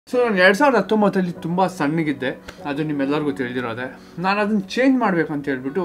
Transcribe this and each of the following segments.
so ನಾನು ಎರಡು ಸಾವಿರದ ಹತ್ತೊಂಬತ್ತಲ್ಲಿ ತುಂಬ ಸಣ್ಣಗಿದ್ದೆ ಅದು ನಿಮ್ಮೆಲ್ಲರಿಗೂ ತಿಳಿದಿರೋದೆ ನಾನು ಅದನ್ನು ಚೇಂಜ್ ಮಾಡಬೇಕು ಅಂತ ಹೇಳ್ಬಿಟ್ಟು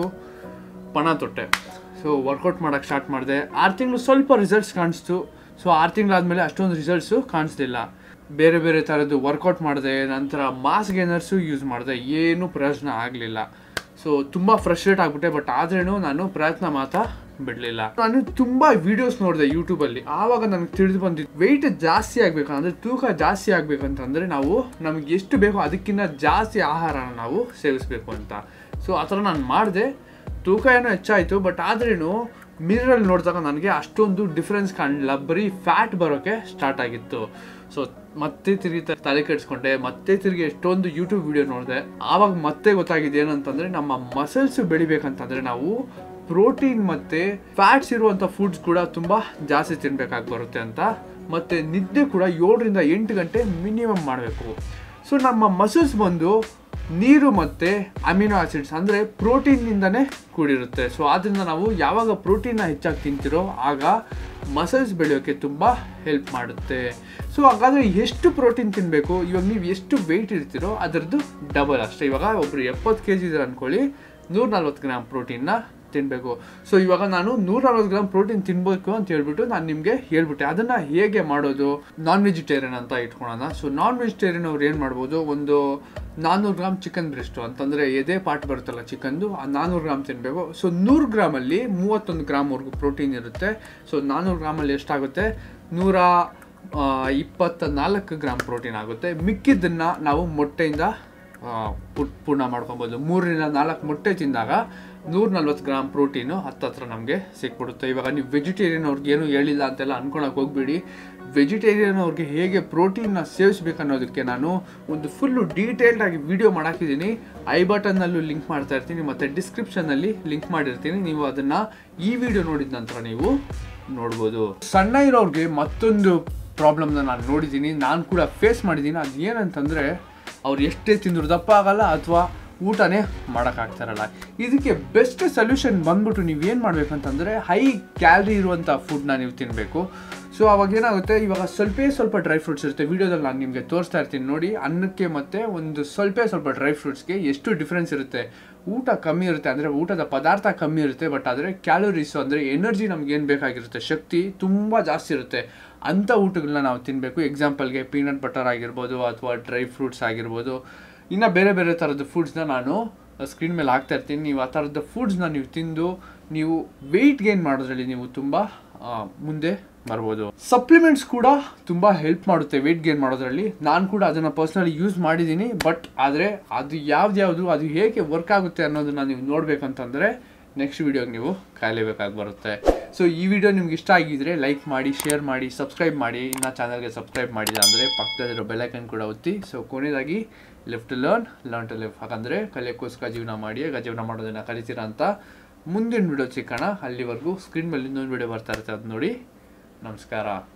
ಪಣ ತೊಟ್ಟೆ ಸೊ ವರ್ಕೌಟ್ ಮಾಡೋಕ್ಕೆ ಸ್ಟಾರ್ಟ್ ಮಾಡಿದೆ ಆರು ತಿಂಗಳು ಸ್ವಲ್ಪ ರಿಸಲ್ಟ್ಸ್ ಕಾಣಿಸ್ತು ಸೊ ಆರು ತಿಂಗಳಾದಮೇಲೆ ಅಷ್ಟೊಂದು ರಿಸಲ್ಟ್ಸು ಕಾಣಿಸ್ಲಿಲ್ಲ ಬೇರೆ ಬೇರೆ ಥರದ್ದು ವರ್ಕೌಟ್ ಮಾಡಿದೆ ನಂತರ ಮಾಸ್ ಗೇನರ್ಸು ಯೂಸ್ ಮಾಡಿದೆ ಏನೂ ಪ್ರಯೋಜನ ಆಗಲಿಲ್ಲ ಸೊ ತುಂಬ ಫ್ರಸ್ಟ್ರೇಟ್ ಆಗಿಬಿಟ್ಟೆ ಬಟ್ ಆದ್ರೇನು ನಾನು ಪ್ರಯತ್ನ ಮಾತ್ರ ಬಿಡಲಿಲ್ಲ ನಾನು ತುಂಬ ವಿಡಿಯೋಸ್ ನೋಡಿದೆ ಯೂಟ್ಯೂಬಲ್ಲಿ ಆವಾಗ ನನಗೆ ತಿಳಿದು ಬಂದಿದ್ದು ವೆಯ್ಟ್ ಜಾಸ್ತಿ ಆಗಬೇಕು ಅಂದರೆ ತೂಕ ಜಾಸ್ತಿ ಆಗಬೇಕಂತಂದರೆ ನಾವು ನಮಗೆ ಎಷ್ಟು ಬೇಕೋ ಅದಕ್ಕಿಂತ ಜಾಸ್ತಿ ಆಹಾರನ ನಾವು ಸೇವಿಸಬೇಕು ಅಂತ ಸೊ ಆ ಥರ ನಾನು ಮಾಡಿದೆ ತೂಕ ಏನೋ ಹೆಚ್ಚಾಯಿತು ಬಟ್ ಆದ್ರೇನು ಮಿರರಲ್ಲಿ ನೋಡಿದಾಗ ನನಗೆ ಅಷ್ಟೊಂದು ಡಿಫ್ರೆನ್ಸ್ ಕಾಣಲಿಲ್ಲ ಬರೀ ಫ್ಯಾಟ್ ಬರೋಕ್ಕೆ ಸ್ಟಾರ್ಟ್ ಆಗಿತ್ತು ಸೊ ಮತ್ತೆ ತಿರುಗಿ ತ- ತಲೆ ಕೆಡಿಸ್ಕೊಂಡೆ ಮತ್ತೆ ತಿರುಗಿ ಎಷ್ಟೊಂದು ಯೂಟ್ಯೂಬ್ ವಿಡಿಯೋ ನೋಡಿದೆ ಆವಾಗ ಮತ್ತೆ ಗೊತ್ತಾಗಿದೆ ಏನಂತಂದರೆ ನಮ್ಮ ಮಸಲ್ಸ್ ಬೆಳಿಬೇಕಂತಂದರೆ ನಾವು ಪ್ರೋಟೀನ್ ಮತ್ತು ಫ್ಯಾಟ್ಸ್ ಇರುವಂಥ ಫುಡ್ಸ್ ಕೂಡ ತುಂಬ ಜಾಸ್ತಿ ತಿನ್ಬೇಕಾಗಿ ಬರುತ್ತೆ ಅಂತ ಮತ್ತು ನಿದ್ದೆ ಕೂಡ ಏಳರಿಂದ ಎಂಟು ಗಂಟೆ ಮಿನಿಮಮ್ ಮಾಡಬೇಕು ಸೊ ನಮ್ಮ ಮಸಲ್ಸ್ ಬಂದು ನೀರು ಮತ್ತು ಅಮಿನೋ ಆಸಿಡ್ಸ್ ಅಂದರೆ ಪ್ರೋಟೀನ್ನಿಂದನೇ ಕೂಡಿರುತ್ತೆ ಸೊ ಆದ್ದರಿಂದ ನಾವು ಯಾವಾಗ ಪ್ರೋಟೀನ್ನ ಹೆಚ್ಚಾಗಿ ತಿಂತಿರೋ ಆಗ ಮಸಲ್ಸ್ ಬೆಳೆಯೋಕ್ಕೆ ತುಂಬ ಹೆಲ್ಪ್ ಮಾಡುತ್ತೆ ಸೊ ಹಾಗಾದರೆ ಎಷ್ಟು ಪ್ರೋಟೀನ್ ತಿನ್ನಬೇಕು ಇವಾಗ ನೀವು ಎಷ್ಟು ವೆಯ್ಟ್ ಇರ್ತೀರೋ ಅದರದ್ದು ಡಬಲ್ ಅಷ್ಟೇ ಇವಾಗ ಒಬ್ಬರು ಎಪ್ಪತ್ತು ಕೆ ಜಿ ಇದ್ದಾರೆ ಅಂದ್ಕೊಳ್ಳಿ ನೂರ ನಲ್ವತ್ತು ಗ್ರಾಮ್ ಪ್ರೋಟೀನ್ನ ತಿನ್ನಬೇಕು ಸೊ ಇವಾಗ ನಾನು ನೂರ ನಲ್ವತ್ತು ಗ್ರಾಮ್ ಪ್ರೋಟೀನ್ ತಿನ್ಬೇಕು ಅಂತ ಹೇಳ್ಬಿಟ್ಟು ನಾನು ನಿಮಗೆ ಹೇಳ್ಬಿಟ್ಟೆ ಅದನ್ನು ಹೇಗೆ ಮಾಡೋದು ನಾನ್ ವೆಜಿಟೇರಿಯನ್ ಅಂತ ಇಟ್ಕೊಳ್ಳೋಣ ಸೊ ನಾನ್ ವೆಜಿಟೇರಿಯನ್ ಅವ್ರು ಏನು ಮಾಡ್ಬೋದು ಒಂದು ನಾನ್ನೂರು ಗ್ರಾಮ್ ಚಿಕನ್ ಬ್ರೆಸ್ಟು ಅಂತಂದರೆ ಎದೆ ಪಾರ್ಟ್ ಬರುತ್ತಲ್ಲ ಚಿಕನ್ದು ಆ ನಾನ್ನೂರು ಗ್ರಾಮ್ ತಿನ್ನಬೇಕು ಸೊ ನೂರು ಗ್ರಾಮಲ್ಲಿ ಮೂವತ್ತೊಂದು ಗ್ರಾಮ್ವರೆಗೂ ಪ್ರೋಟೀನ್ ಇರುತ್ತೆ ಸೊ ನಾನ್ನೂರು ಗ್ರಾಮಲ್ಲಿ ಎಷ್ಟಾಗುತ್ತೆ ನೂರ ಆ, ಇಪ್ಪತ್ತ ನಾಲ್ಕು ಗ್ರಾಮ್ ಪ್ರೋಟೀನ್ ಆಗುತ್ತೆ ಮಿಕ್ಕಿದ್ದನ್ನು ನಾವು ಮೊಟ್ಟೆಯಿಂದ ಆ, ಪು- ಪೂರ್ಣ ಮಾಡ್ಕೊಬೋದು ಮೂರರಿಂದ ನಾಲ್ಕು ಮೊಟ್ಟೆ ತಿಂದಾಗ ನೂರ ನಲ್ವತ್ತು ಗ್ರಾಮ್ ಪ್ರೋಟೀನು ಹತ್ತತ್ರ ನಮಗೆ ಸಿಕ್ಬಿಡುತ್ತೆ ಇವಾಗ ನೀವು ವೆಜಿಟೇರಿಯನ್ ಅವ್ರಿಗೆ ಏನು ಹೇಳಿಲ್ಲ ಅಂತೆಲ್ಲ ಅನ್ಕೊಳಕ್ಕೆ ಹೋಗ್ಬೇಡಿ ವೆಜಿಟೇರಿಯನ್ ಅವ್ರಿಗೆ ಹೇಗೆ ಪ್ರೋಟೀನ್ನ ಸೇವಿಸ್ಬೇಕು ಅನ್ನೋದಕ್ಕೆ ನಾನು ಒಂದು ಫುಲ್ಲು ಡೀಟೇಲ್ಡ್ ಆಗಿ ವಿಡಿಯೋ ಮಾಡಾಕಿದ್ದೀನಿ ಐ ಬಟನ್ನಲ್ಲೂ ಲಿಂಕ್ ಮಾಡ್ತಾ ಇರ್ತೀನಿ ಮತ್ತು ಡಿಸ್ಕ್ರಿಪ್ಷನಲ್ಲಿ ಲಿಂಕ್ ಮಾಡಿರ್ತೀನಿ ನೀವು ಅದನ್ನು ಈ ವಿಡಿಯೋ ನೋಡಿದ ನಂತರ ನೀವು ನೋಡ್ಬೋದು ಸಣ್ಣ ಇರೋರಿಗೆ ಮತ್ತೊಂದು ಪ್ರಾಬ್ಲಮ್ನ ನಾನು ನೋಡಿದ್ದೀನಿ ನಾನು ಕೂಡ ಫೇಸ್ ಮಾಡಿದ್ದೀನಿ ಅದು ಏನಂತಂದರೆ ಅವ್ರು ಎಷ್ಟೇ ತಿಂದ್ರು ದಪ್ಪ ಆಗಲ್ಲ ಅಥವಾ ಊಟನೇ ಮಾಡೋಕ್ಕಾಗ್ತಾರಲ್ಲ ಇದಕ್ಕೆ ಬೆಸ್ಟ್ ಸೊಲ್ಯೂಷನ್ ಬಂದ್ಬಿಟ್ಟು ನೀವು ಏನು ಮಾಡಬೇಕಂತಂದರೆ ಹೈ ಕ್ಯಾಲ್ರಿ ಇರುವಂಥ ಫುಡ್ನ ನೀವು ತಿನ್ನಬೇಕು ಸೊ ಅವಾಗ ಏನಾಗುತ್ತೆ ಇವಾಗ ಸ್ವಲ್ಪ ಸ್ವಲ್ಪ ಡ್ರೈ ಫ್ರೂಟ್ಸ್ ಇರುತ್ತೆ ವಿಡಿಯೋದಲ್ಲಿ ನಾನು ನಿಮಗೆ ತೋರಿಸ್ತಾ ಇರ್ತೀನಿ ನೋಡಿ ಅನ್ನಕ್ಕೆ ಮತ್ತು ಒಂದು ಸ್ವಲ್ಪ ಸ್ವಲ್ಪ ಡ್ರೈ ಫ್ರೂಟ್ಸ್ಗೆ ಎಷ್ಟು ಡಿಫ್ರೆನ್ಸ್ ಇರುತ್ತೆ ಊಟ ಕಮ್ಮಿ ಇರುತ್ತೆ ಅಂದರೆ ಊಟದ ಪದಾರ್ಥ ಕಮ್ಮಿ ಇರುತ್ತೆ ಬಟ್ ಆದರೆ ಕ್ಯಾಲೋರೀಸು ಅಂದರೆ ಎನರ್ಜಿ ನಮ್ಗೆ ಏನು ಬೇಕಾಗಿರುತ್ತೆ ಶಕ್ತಿ ತುಂಬ ಜಾಸ್ತಿ ಇರುತ್ತೆ ಅಂಥ ಊಟಗಳನ್ನ ನಾವು ತಿನ್ನಬೇಕು ಎಕ್ಸಾಂಪಲ್ಗೆ ಪೀನಟ್ ಬಟರ್ ಆಗಿರ್ಬೋದು ಅಥವಾ ಡ್ರೈ ಫ್ರೂಟ್ಸ್ ಆಗಿರ್ಬೋದು ಇನ್ನು ಬೇರೆ ಬೇರೆ ಥರದ ಫುಡ್ಸ್ನ ನಾನು ಸ್ಕ್ರೀನ್ ಮೇಲೆ ಹಾಕ್ತಾ ಇರ್ತೀನಿ ನೀವು ಆ ಥರದ ಫುಡ್ಸ್ನ ನೀವು ತಿಂದು ನೀವು ವೆಯ್ಟ್ ಗೇನ್ ಮಾಡೋದ್ರಲ್ಲಿ ನೀವು ತುಂಬ ಆ, ಮುಂದೆ ಬರ್ಬೋದು ಸಪ್ಲಿಮೆಂಟ್ಸ್ ಕೂಡ ತುಂಬ ಹೆಲ್ಪ್ ಮಾಡುತ್ತೆ ವೆಯ್ಟ್ ಗೇನ್ ಮಾಡೋದ್ರಲ್ಲಿ ನಾನು ಕೂಡ ಅದನ್ನು ಪರ್ಸ್ನಲಿ ಯೂಸ್ ಮಾಡಿದ್ದೀನಿ ಬಟ್ ಆದರೆ ಅದು ಯಾವ್ದ್ಯಾವುದು ಅದು ಹೇಗೆ ವರ್ಕ್ ಆಗುತ್ತೆ ಅನ್ನೋದನ್ನ ನೀವು ನೋಡ್ಬೇಕಂತಂದರೆ ನೆಕ್ಸ್ಟ್ ವಿಡಿಯೋಗೆ ನೀವು ಕಾಯಲೇಬೇಕಾಗಿ ಬರುತ್ತೆ ಸೊ ಈ ವಿಡಿಯೋ ನಿಮ್ಗೆ ಇಷ್ಟ ಆಗಿದ್ರೆ ಲೈಕ್ ಮಾಡಿ ಶೇರ್ ಮಾಡಿ ಸಬ್ಸ್ಕ್ರೈಬ್ ಮಾಡಿ ಇನ್ನು ಚಾನಲ್ಗೆ ಸಬ್ಸ್ಕ್ರೈಬ್ ಮಾಡಿಲ್ಲ ಅಂದರೆ ಪಕ್ಕದಲ್ಲಿರೋ ಬೆಲ್ಲೈಕನ್ ಕೂಡ ಒತ್ತಿ ಸೊ ಕೊನೆಯದಾಗಿ lift learn learn to live ಹಾಗಂದರೆ ಕಲಿಯೋಕ್ಕೋಸ್ಕರ ಜೀವನ ಮಾಡಿ ಆಗ ಜೀವನ ಮಾಡೋದನ್ನು ಕಲಿತೀರಾ ಅಂತ ಮುಂದಿನ ವಿಡಿಯೋ ಸಿಕ್ಕಣ ಅಲ್ಲಿವರೆಗೂ ಸ್ಕ್ರೀನ್ ಮೇಲೆ ಇನ್ನೊಂದು ವಿಡಿಯೋ ಬರ್ತಾ ಇರುತ್ತೆ ಅದು ನೋಡಿ ನಮಸ್ಕಾರ